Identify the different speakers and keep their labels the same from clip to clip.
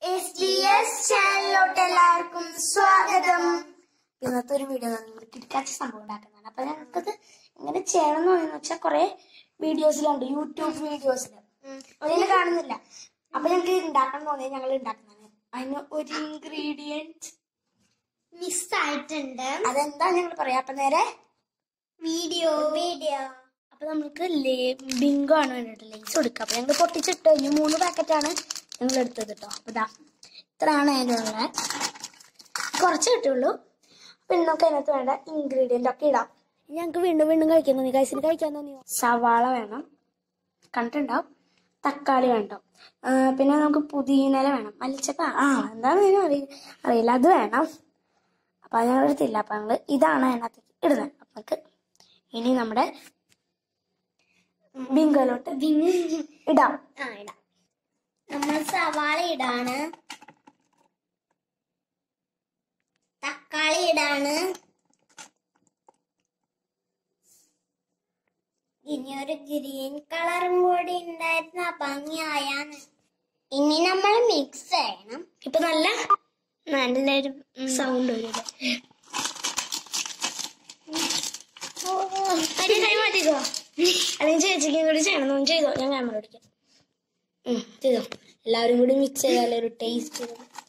Speaker 1: S D S ചാനലിലോട്ട് എല്ലാവർക്കും സ്വാഗതം
Speaker 2: ഇന്നത്തെ ഒരു വീഡിയോ നിങ്ങൾ കിടക്കാച്ച സംഭവം ഉണ്ടാക്കുന്നതാണ് അപ്പൊ ഞങ്ങൾക്കത് എങ്ങനെ ചെയ്യണം എന്ന് പറയുന്നത് വെച്ചാൽ കുറെ വീഡിയോസിലുണ്ട് യൂട്യൂബ് വീഡിയോസിൽ അതിൽ കാണുന്നില്ല അപ്പൊ ഞങ്ങൾക്ക് ഉണ്ടാക്കണം തോന്നിയത് ഞങ്ങൾ ഉണ്ടാക്കുന്നതാണ് അതിന് ഒരു ഇൻഗ്രീഡിയൻറ്റ്
Speaker 1: മിസ്സായിട്ടുണ്ട്
Speaker 2: അതെന്താ ഞങ്ങൾ പറയാ അപ്പൊ നേരെ
Speaker 1: വീഡിയോ വീഡിയോ
Speaker 2: അപ്പൊ നമുക്ക് ബിങ്കോ ആണ് വേണ്ടിട്ട് ലേസ് കൊടുക്കുക അപ്പൊ ഞങ്ങൾ പൊട്ടിച്ചിട്ട് കഴിഞ്ഞു മൂന്ന് പാക്കറ്റാണ് ഞങ്ങൾ എടുത്തത് കേട്ടോ അപ്പൊ ഇതാ ഇത്രയാണ് അതിനുള്ള കുറച്ച് കിട്ടുള്ളൂ പിന്നെ നമുക്ക് അതിനകത്ത് വേണ്ട ഇൻഗ്രീഡിയന്റ് ഒക്കെ ഇടാം ഞങ്ങൾക്ക് വീണ്ടും വീണ്ടും കഴിക്കാൻ തോന്നി കൈസിന് കഴിക്കാൻ തോന്നിയോ സവാള വേണം കണ്ടിട്ടുണ്ടാവും തക്കാളി വേണം ആ, പിന്നെ നമുക്ക് പുതിനയില വേണം മല്ലിച്ചക്ക ആ എന്താണെന്ന് അറിയ അറിയില്ല അത് വേണം അപ്പൊ അത് ഞങ്ങൾ എടുത്തില്ല അപ്പൊ ഞങ്ങൾ ഇതാണ് അതിനകത്തേക്ക് ഇടുന്നത് അപ്പൊ നമുക്ക് ഇനി നമ്മുടെ ബിങ്കോലോട്ട് ഇടാം
Speaker 1: ആ ഇടാം നമ്മൾ സവാള ഇടാണ് തക്കാളി ഇടാണ് ഇനി ഒരു ഗ്രീൻ കളറും കൂടി ഉണ്ടായിരുന്ന ഭംഗിയായാണ് ഇനി നമ്മൾ മിക്സ് ചെയ്യണം
Speaker 2: ഇപ്പൊ നല്ല നല്ലൊരു സൗണ്ട് വരും കൈ മാറ്റിക്കോ അല്ലെങ്കിൽ ചേച്ചിക്കും കൂടി ചെയ്യണം ഒന്ന് ചെയ്തോ ഞാൻ ക്യാമറ ഓടിക്കാം ഉം, ചെയ്തോ എല്ലാവരും കൂടി മിക്സ് ചെയ്താലേ ഒരു ടേസ്റ്റ്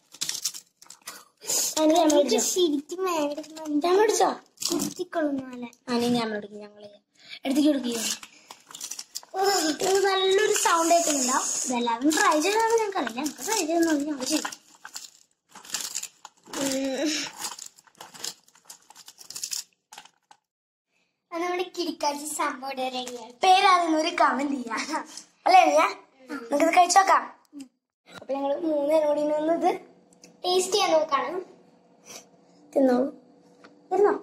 Speaker 2: അതിന് ക്യാമറ
Speaker 1: എനിക്ക്
Speaker 2: ഓടിച്ചോ
Speaker 1: ശരിക്കും വേണ്ടുന്നുണ്ട്
Speaker 2: ക്യാമറ ഓടിച്ചോ
Speaker 1: കുത്തിക്കൊള്ളുന്ന പോലെ
Speaker 2: ആ ഞാൻ ക്യാമറ ഓടിക്കും ഞങ്ങൾ എടുത്തേക്ക് കൊടുക്കുക ഇത് നല്ലൊരു സൗണ്ട് കേൾക്കുന്നുണ്ടാവും ഇതെല്ലാവരും ട്രൈ ചെയ്താൽ ഞങ്ങൾക്കറിയില്ല ഞങ്ങൾക്ക് ട്രൈ ചെയ്തെന്നു ഞങ്ങൾ ചെയ്യും
Speaker 1: അത് നമ്മുടെ കിടക്കാച്ചി സംഭവം റെഡിയാണ്
Speaker 2: പേരാദ്യം ഒരു കമന്റ് ചെയ്യാം അല്ലേ ഞാൻ നമുക്കിത് കഴിച്ചു നോക്കാം അപ്പൊ ഞങ്ങൾ മൂന്നേരം കൂടി നിന്ന് ഇത്
Speaker 1: ടേസ്റ്റ് ചെയ്യാൻ നോക്കാണ്
Speaker 2: തിന്നോളൂ തിന്നോ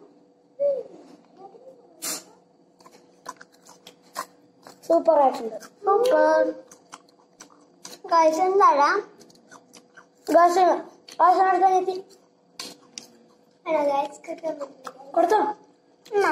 Speaker 2: സൂപ്പർ ആയിട്ടുണ്ട് സൂപ്പർ
Speaker 1: കഴിച്ച് എന്താടാ
Speaker 2: ഗാസ് ഗാസ് എടുക്കാൻ എത്തി
Speaker 1: എടാ ഗൈസ് കിട്ടാൻ
Speaker 2: കൊടുത്തോ
Speaker 1: എന്നാ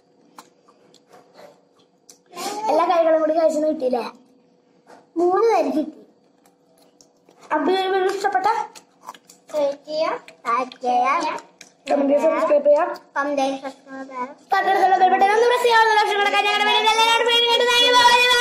Speaker 2: എല്ലാ കൈകളും കൂടി കഴിച്ചു കിട്ടിയില്ലേ
Speaker 1: മൂന്ന് പേര് കിട്ടി
Speaker 2: അപ്പൊ ഈ ഒരു വീഡിയോ ഇഷ്ടപ്പെട്ട
Speaker 1: ലൈക്ക് ചെയ്യാം ലൈക്ക് ചെയ്യാം
Speaker 2: കമന്റ് സബ്സ്ക്രൈബ് ചെയ്യാം
Speaker 1: കമന്റ് സബ്സ്ക്രൈബ് ചെയ്യാം
Speaker 2: തൊട്ടടുത്തുള്ള ബെൽ ബട്ടൺ ഒന്ന് പ്രസ് ചെയ്യാവുന്ന ഓപ്ഷൻ കൊടുക്കാൻ ഞങ്ങളുടെ വീഡിയോ എല്ലാവരും